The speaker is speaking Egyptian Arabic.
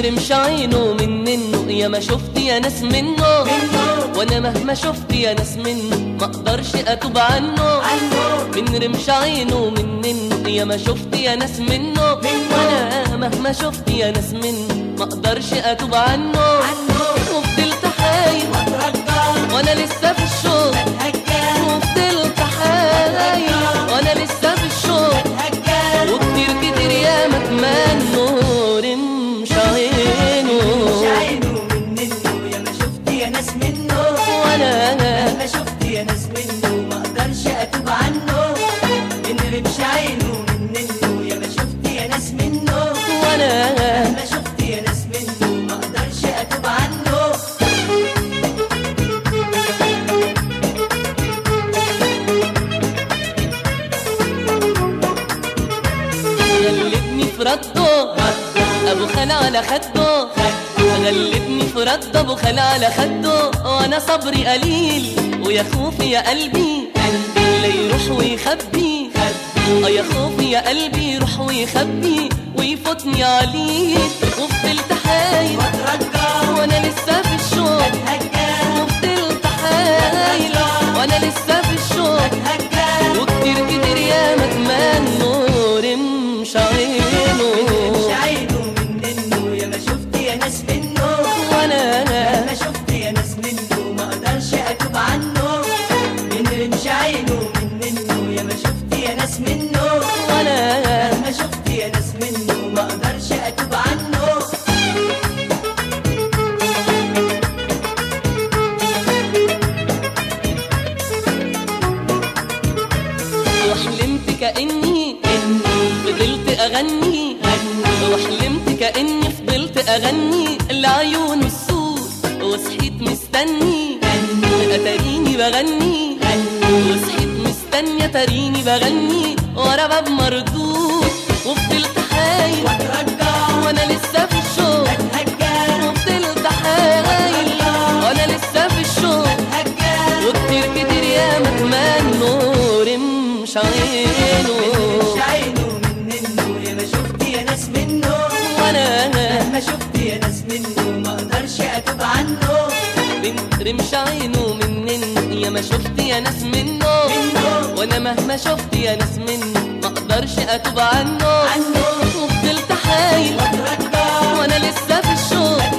رمش عينه من منه يا ما شفت يا ناس منه وانا مهما شفت يا ناس منه ما اقدرش اتوب عنه من رمش عينه من منه يا ما شفت يا ناس منه وانا مهما شفت يا ناس منه ما اقدرش اتوب عنه وفضلت حايل وانا لسه في الشوق وفضلت حايل وانا لسه في الشوق وكتير كتير يا ما اتمنوا رمش عينه وانا مش عينه من منه يا ما شفت يا ناس منه وانا ما شفت يا ناس منه ما اقدرش اتوب عنه غلبني في رده ابو خال على خده غلبني في رده ابو خال على خده وانا صبري قليل ويا خوفي يا قلبي لا يروح ويخبي اه يا خوفي يا قلبي يروح ويخبي ويفوتني عليه وفضلت حايل واترجى وانا لسه في الشوق هجا وفضلت حايل وانا لسه في الشوق هجا وكتير كتير يا ما اتمنوا رمش عينه مش عينه من منه يا ما شفت يا ناس منه وانا ما شفت يا ناس منه ما اقدرش اتوب عنه من رمش عينه من منه يا ما شفت يا ناس منه وانا ما شفت يا ناس منه ما اقدرش اتوب عنه وحلمت كاني فضلت اغني وحلمت كاني فضلت اغني لعيون السود وصحيت مستني اتاريني بغني وصحيت مستني اتاريني بغني ورا باب مردود وفضلت حايل واترجى وانا لسه في الشوق هجا وفضلت حايل وانا لسه في الشوق هجا وكتير كتير يا ما اتمنوا رمش عينه مش عينه من منه يا ما شفت يا ناس منه وانا ما شفت يا ناس منه ما اقدرش اتوب عنه بنت رمش عينه منن يا ما شفت يا ناس منه منه. وانا مهما شفت يا ناس منه ما اقدرش اتوب عنه عنه وفضلت حايل واترجى وانا لسه في الشوق